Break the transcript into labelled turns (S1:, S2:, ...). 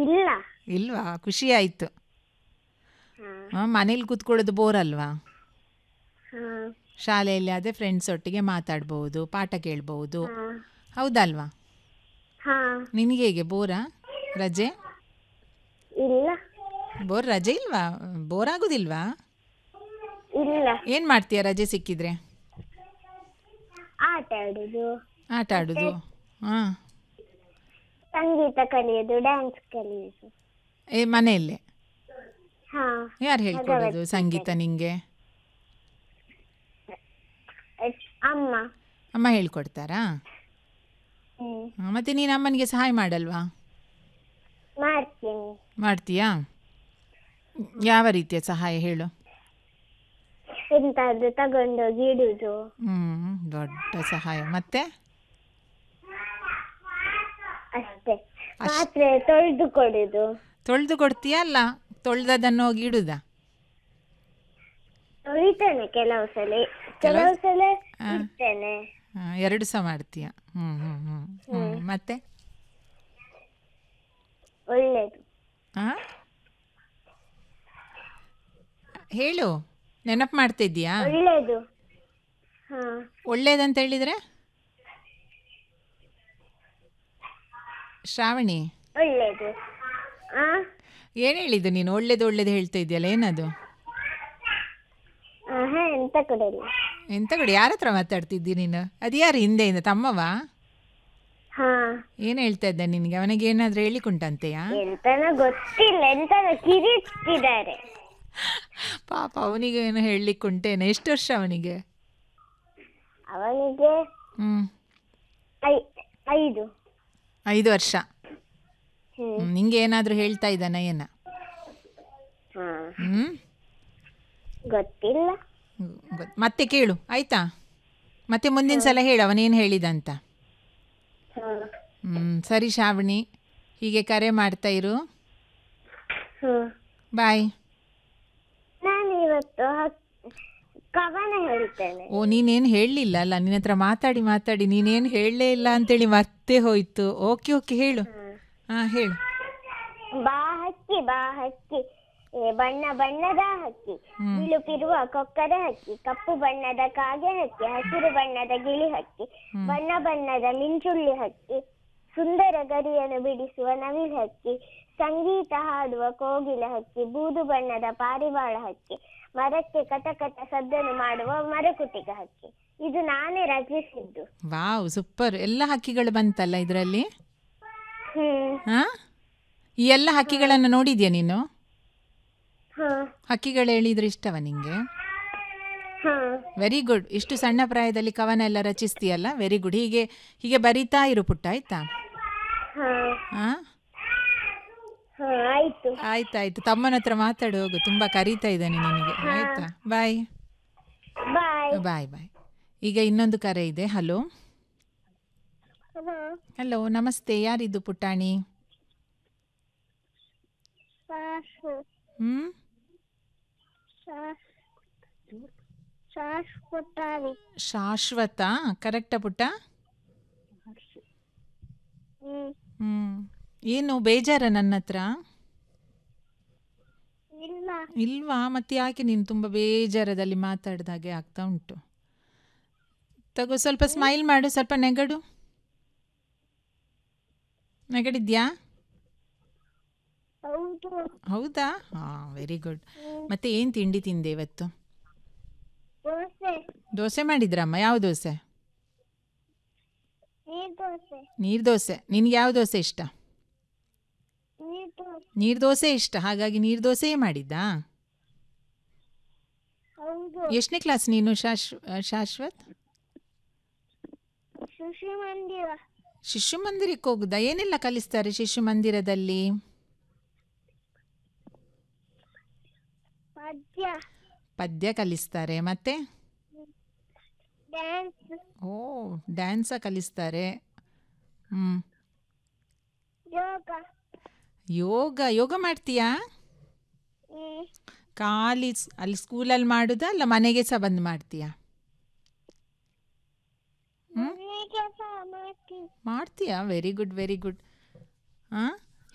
S1: ಇಲ್ಲ
S2: ಇಲ್ವಾ ಖುಷಿ ಆಯಿತು
S1: ಹಾ
S2: ಮನೇಲಿ ಕೂತ್ಕೊಳ್ಳೋದು ಬೋರ್ ಅಲ್ವಾ
S1: ಹಾ
S2: ಶಾಲೆಯಲ್ಲಿ ಅದೇ ಫ್ರೆಂಡ್ಸ್ ಒಟ್ಟಿಗೆ ಮಾತಾಡ್ಬೋದು ಪಾಠ ಕೇಳ್ಬೋದು
S1: ಹಾ
S2: ಹೌದಲ್ವಾ
S1: ಹಾ
S2: ನಿನಗೆ ಹೇಗೆ ಬೋರಾ ರಜೆ
S1: ಇಲ್ಲ
S2: ಬೋರ್ ರಜೆ ಇಲ್ವಾ ಬೋರ್ ಆಗೋದಿಲ್ವಾ
S1: ಇಲ್ಲ
S2: ಏನು ಮಾಡ್ತೀಯ ರಜೆ ಸಿಕ್ಕಿದ್ರೆ
S1: ಆಟ ಆಡುದು
S2: ಆಟ ಆಡೋದು ಹಾಂ
S1: ಸಂಗೀತ ಕಲಿಯೋದು ಡ್ಯಾನ್ಸ್ ಕಲಿಯೋದು
S2: ಏ ಮನೆಯಲ್ಲೇ
S1: ಹಾ
S2: ಯಾರು ಹೇಳ್ಕೊಡೋದು ಸಂಗೀತ ನಿಂಗೆ
S1: ಎಸ್- ಅಮ್ಮ
S2: ಅಮ್ಮ ಹೇಳ್ಕೊಡ್ತಾರಾ
S1: ಹ್ಮ್
S2: ಆ, ಮತ್ತೆ ನೀನು ಅಮ್ಮನಿಗೆ ಸಹಾಯ ಮಾಡಲ್ವಾ
S1: ಮಾಡ್ತೀನಿ
S2: ಮಾಡ್ತೀಯಾ ಯಾವ ರೀತಿಯ ಸಹಾಯ ಹೇಳು
S1: ಎಂತಾದ್ರೂ ತಗೊಂಡೋಗಿ ಇಡುದು
S2: ಹ್ಞೂ ದೊಡ್ಡ ಸಹಾಯ ಮತ್ತೆ
S1: ಅಷ್ಟೇ ಪಾತ್ರೆ ತೊಳೆದು ಕೊಡುದು
S2: ತೊಳೆದು ಕೊಡ್ತೀಯಾ ಅಲ್ಲ ತೊಳೆದದನ್ನು ಹೋಗಿ ಇಡುದಾ
S1: ತೊಳಿತೇನೆ ಕೆಲವು ಸಲ ಕೆಲವು ಸಲ
S2: ಆ.
S1: ಇಡ್ತೇನೆ
S2: ಆ, ಎರಡು ಸಹ ಮಾಡ್ತೀಯ ಹ್ಞೂ ಹ್ಞೂ ಹ್ಞೂ ಹ್ಞೂ ಮತ್ತೆ
S1: ಒಳ್ಳೇದು
S2: ಹಾಂ ಹೇಳು ನೆನಪು ಮಾಡ್ತಿದ್ದೀಯಾ
S1: ಒಳ್ಳೇದು ಹಾ
S2: ಒಳ್ಳೇದಂತ ಹೇಳಿದರೆ ಶ್ರಾವಣಿ
S1: ಒಳ್ಳೇದು ಆ
S2: ಏನು ಹೇಳಿದ್ದು ನೀನು ಒಳ್ಳೇದು ಒಳ್ಳೇದು ಹೇಳ್ತಾ ಇದೆಯಲ್ಲ ಏನದು
S1: ಹಾ ಎಂತ ಕೊಡಲ್ಲ
S2: ಎಂತ ಕಡೆ ಯಾರ ಹತ್ರ ಮಾತಾಡ್ತಿದ್ದಿ ನೀನು ಅದು ಯಾರು ಹಿಂದೆಯಿಂದ ತಮ್ಮವಾ
S1: ಹಾ
S2: ಏನು ಹೇಳ್ತಾ ಇದ್ದ ನಿನಗೆ ಅವನಿಗೆ ಏನಾದರೂ ಹೇಳಿಕೊಂಡಂತೆಯಾ
S1: ಎಂತನ ಗೊತ್ತಿಲ್ಲ ಎಂತನ ಕಿರಿಸ್ತಿದ್ದಾರೆ
S2: ಪಾಪ ಅವನಿಗೆ ಏನು ಹೇಳಲಿಕ್ಕುಂಟೇನೆ ಎಷ್ಟು ವರ್ಷ ಅವನಿಗೆ
S1: ಅವನಿಗೆ
S2: ಹ್ಞೂ
S1: ಐ ಐದು
S2: ಐದು ವರ್ಷ
S1: ಹ್ಮ್
S2: ಹ್ಮ್, ನಿಂಗೆ ಏನಾದರೂ ಹೇಳ್ತಾ ಇದ್ದಾನ ಏನ
S1: ಹಾ
S2: ಹ್ಞೂ
S1: ಗೊತ್ತಿಲ್ಲ
S2: ಮತ್ತೆ ಕೇಳು ಆಯ್ತಾ ಮತ್ತೆ ಮುಂದಿನ ಸಲ ಹೇಳು ಅವನೇನು ಹೇಳಿದಂತ
S1: ಹಾ
S2: ಹ್ಞೂ ಸರಿ ಶ್ರಾವಣಿ ಹೀಗೆ ಕರೆ ಮಾಡ್ತಾ ಇರು
S1: ಹ್ಮ್
S2: ಬಾಯ್
S1: ನಾನು ಇವತ್ತು ಹತ್- ಕವನ ಹೇಳ್ತೇನೆ
S2: ಓ ನೀನೇನು ಹೇಳಲಿಲ್ಲ ಅಲ್ಲ ನಿನ್ನ ಹತ್ರ ಮಾತಾಡಿ ಮಾತಾಡಿ ನೀನೇನು ಹೇಳಲೇ ಇಲ್ಲ ಅಂತೇಳಿ ಮರ್ತೇ ಹೋಯ್ತು ಓಕೆ ಓಕೆ ಹೇಳು ಹಾಂ ಹೇಳು
S1: ಬಾ ಹಕ್ಕಿ ಬಾ ಹಕ್ಕಿ ಏ ಬಣ್ಣ ಬಣ್ಣದ ಹಕ್ಕಿ ಬಿಳುಪಿರುವ ಕೊಕ್ಕದ ಹಕ್ಕಿ ಕಪ್ಪು ಬಣ್ಣದ ಕಾಗೆ ಹಕ್ಕಿ ಹಸಿರು ಬಣ್ಣದ ಗಿಳಿ ಹಕ್ಕಿ ಬಣ್ಣ ಬಣ್ಣದ ಮಿಂಚುಳ್ಳಿ ಹಕ್ಕಿ ಸುಂದರ ಗರಿಯನ್ನು ಬಿಡಿಸುವ ನವಿಲ್ ಹಕ್ಕಿ ಸಂಗೀತ ಹಾಡುವ ಕೋಗಿಲ ಹಕ್ಕಿ ಬೂದು ಬಣ್ಣದ ಪಾರಿವಾಳ ಹಕ್ಕಿ ಮರಕ್ಕೆ ಕಟಕಟ ಸದ್ದನ್ನು ಮಾಡುವ ಮರಕುಟಿಗ ಹಕ್ಕಿ ಇದು ನಾನೇ ರಚಿಸಿದ್ದು
S2: ವಾವ್ ಸೂಪರ್ ಎಲ್ಲ ಹಕ್ಕಿಗಳು ಬಂತಲ್ಲ ಇದರಲ್ಲಿ
S1: ಹ್ಮ್
S2: ಹಾಂ ಈ ಎಲ್ಲ ಹಕ್ಕಿಗಳನ್ನು ನೋಡಿದ್ಯಾ ನೀನು
S1: ಹ
S2: ಹಕ್ಕಿಗಳು ಹೇಳಿದ್ರೆ ಇಷ್ಟವ ನಿಂಗೆ
S1: ಹ
S2: ವೆರಿ ಗುಡ್ ಇಷ್ಟು ಸಣ್ಣ ಪ್ರಾಯದಲ್ಲಿ ಕವನ ಎಲ್ಲ ರಚಿಸ್ತೀಯಲ್ಲ ವೆರಿ ಗುಡ್ ಹೀಗೆ ಹೀಗೆ ಬರಿತಾ ಇರು ಪುಟ್ಟ ಆಯ್ತಾ
S1: ಹ
S2: ಹಾಂ
S1: ಹ ಆಯ್ತು
S2: ಆಯ್ತಾಯ್ತು ತಮ್ಮನ ಹತ್ರ ಮಾತಾಡು ಹೋಗು ತುಂಬ ಕರೀತಾ ಇದ್ದಾನೆ ನಿನಗೆ ಆಯ್ತಾ ಬಾಯ್
S1: ಬಾಯ್
S2: ಬಾಯ್ ಬಾಯ್ ಈಗ ಇನ್ನೊಂದು ಕರೆ ಇದೆ ಹಲೋ ಹಲೋ ನಮಸ್ತೆ ಯಾರಿದ್ದು ಪುಟಾಣಿ ಹ್ಞೂ
S1: ಶಾಶ್ವತಾರಿ
S2: ಶಾಶ್ವತ ಕರೆಕ್ಟಾ ಪುಟ್ಟ
S1: ಹ್ಮ್
S2: ಹ್ಞೂ ಏನು ಬೇಜಾರ ನನ್ನ ಹತ್ರ
S1: ಇಲ್ಲ
S2: ಇಲ್ವಾ ಮತ್ತೆ ಯಾಕೆ ನೀನು ತುಂಬ ಬೇಜಾರದಲ್ಲಿ ಮಾತಾಡ್ದ ಹಾಗೆ ಆಗ್ತಾ ಉಂಟು ತಗೋ ಸ್ವಲ್ಪ ಸ್ಮೈಲ್ ಮಾಡು ಸ್ವಲ್ಪ ನೆಗಡು ನೆಗಡಿದ್ಯಾ
S1: ಹೌದು
S2: ಹೌದಾ ಹಾಂ ವೆರಿ ಗುಡ್ ಮತ್ತೆ ಏನು ತಿಂಡಿ ತಿಂದೆ ಇವತ್ತು
S1: ದೋಸೆ
S2: ದೋಸೆ ಮಾಡಿದ್ರಮ್ಮ ಯಾವ ದೋಸೆ
S1: ನೀರ್ ದೋಸೆ
S2: ನೀರು ದೋಸೆ ನಿನ್ಗೆ ಯಾವ ದೋಸೆ ಇಷ್ಟ
S1: ನೀರ್ ದೋಸೆ
S2: ನೀರು ದೋಸೆ ಇಷ್ಟ ಹಾಗಾಗಿ ನೀರು ದೋಸೆಯೇ ಮಾಡಿದ್ದಾ
S1: ಹೌದು
S2: ಎಷ್ಟನೇ ಕ್ಲಾಸ್ ನೀನು ಶಾಶ್ ಶಾಶ್ವತ್
S1: ಸುಶಿ ಮಂದಿರ
S2: ಶಿಶು ಮಂದಿರಕ್ಕೆ ಹೋಗುದಾ ಏನೆಲ್ಲ ಕಲಿಸ್ತಾರೆ ಶಿಶು ಮಂದಿರದಲ್ಲಿ
S1: ಪದ್ಯ
S2: ಪದ್ಯ ಕಲಿಸ್ತಾರೆ ಮತ್ತೆ
S1: ಡ್ಯಾನ್ಸ್
S2: ಓ ಡ್ಯಾನ್ಸ ಕಲಿಸ್ತಾರೆ ಹ್ಞೂ
S1: ಯೋಗ
S2: ಯೋಗ ಯೋಗ ಮಾಡ್ತೀಯಾ
S1: ಹ್ಮ್
S2: ಖಾಲಿ ಸ್- ಅಲ್ಲಿ ಸ್ಕೂಲಲ್ಲಿ ಮಾಡುದಾ ಅಲ್ಲ ಮನೆಗೆ ಸಹ ಬಂದು ಮಾಡ್ತೀಯಾ
S1: ಮನೆಗೆ ಸಹ ಮಾಡ್ತೀನಿ
S2: ಮಾಡ್ತೀಯಾ ವೆರಿ ಗುಡ್ ವೆರಿ ಗುಡ್ ಹಾಂ